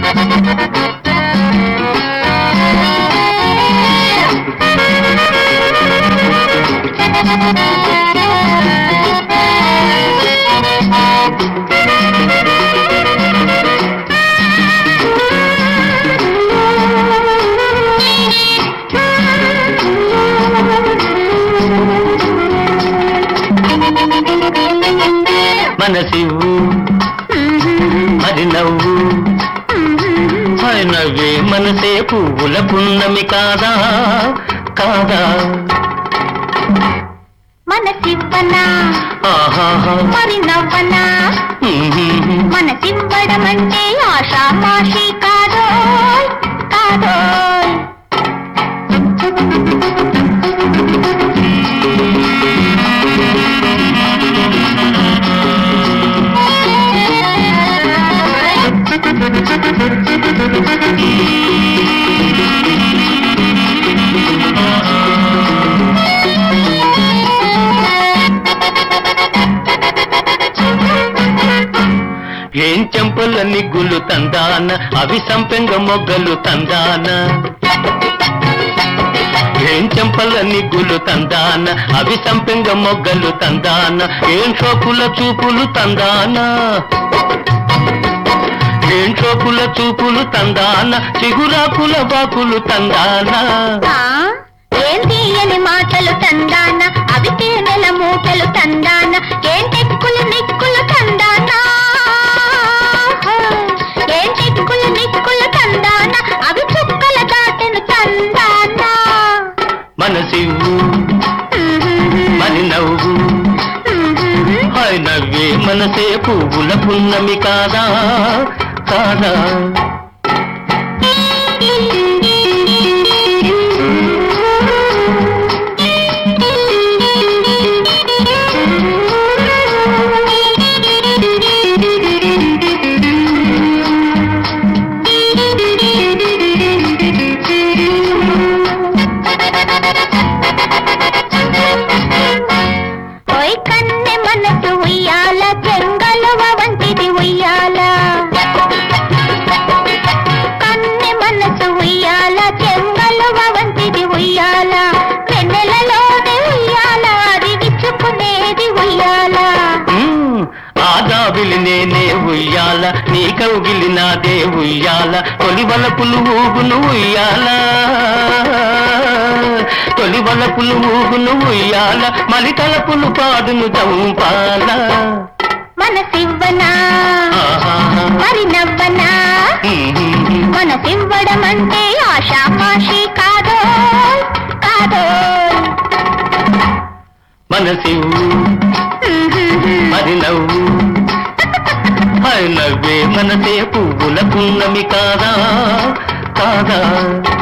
మనసివ్వు మరి నవ్వు మరి నవ్వే మనసే పువ్వుల పున్నమి కాదా కాదా మనసివ్వనా ఆహాహా మరి నవ్వనా ఉహుహు. మనసివ్వడం అంటే ఆషామాషి కాదో కాదో ఏం చెంపల నిగ్గులు తందాన అవి సంపెంగ మొగ్గలు తందాన ఏం చెంపల నిగ్గులు తందాన అవి సంపెంగ మొగ్గలు తందాన ఏం షోకుల చూపులు తందాన ఏం షోకుల చూపులు తందాన చిగురాకుల బాకులు తందాన ఆ, ఏం తీయని మాటలు తందాన అవి తేనెల మూటలు తందాన ఏం టెక్కులు నిక్కులు తందాన ఏం టెక్కులు నిక్కులు తందాన అవి చుక్కల దాటను తందాన మనసివ్వు మరి నవ్వు హాయ్ నవ్వే మనసే పువ్వుల పున్నమి కాదా కాదా ఓయ్ కన్నె మనసు ఉయ్యాల చెంగలువ వంటిది ఉయ్యాల కన్నె మనసు ఉయ్యాల చెంగలువ వంటిది ఉయ్యాల వెన్నెలలోనే ఉయ్యాల అది విచ్చుకునేది ఉయ్యాల మ్మ్. ఆ దాబిలి నేనే ఉయ్యాల నీ కౌగిలి నాదే ఉయ్యాల తొలి వలపులు ఊగును ఉయ్యాల తొలి వలపులు ఊగును ఉయ్యాల మలి తలపులు పాడును చంపాల మనసివ్వనా ఆహాహా. మరి నవ్వనా మ్మ్. మనసివ్వడం అంటే ఆషామాషి కాదో కాదో మనసివ్వు మరి నవ్వు మరి నవ్వే మనసే పువ్వుల పున్నమి కాదా కాదా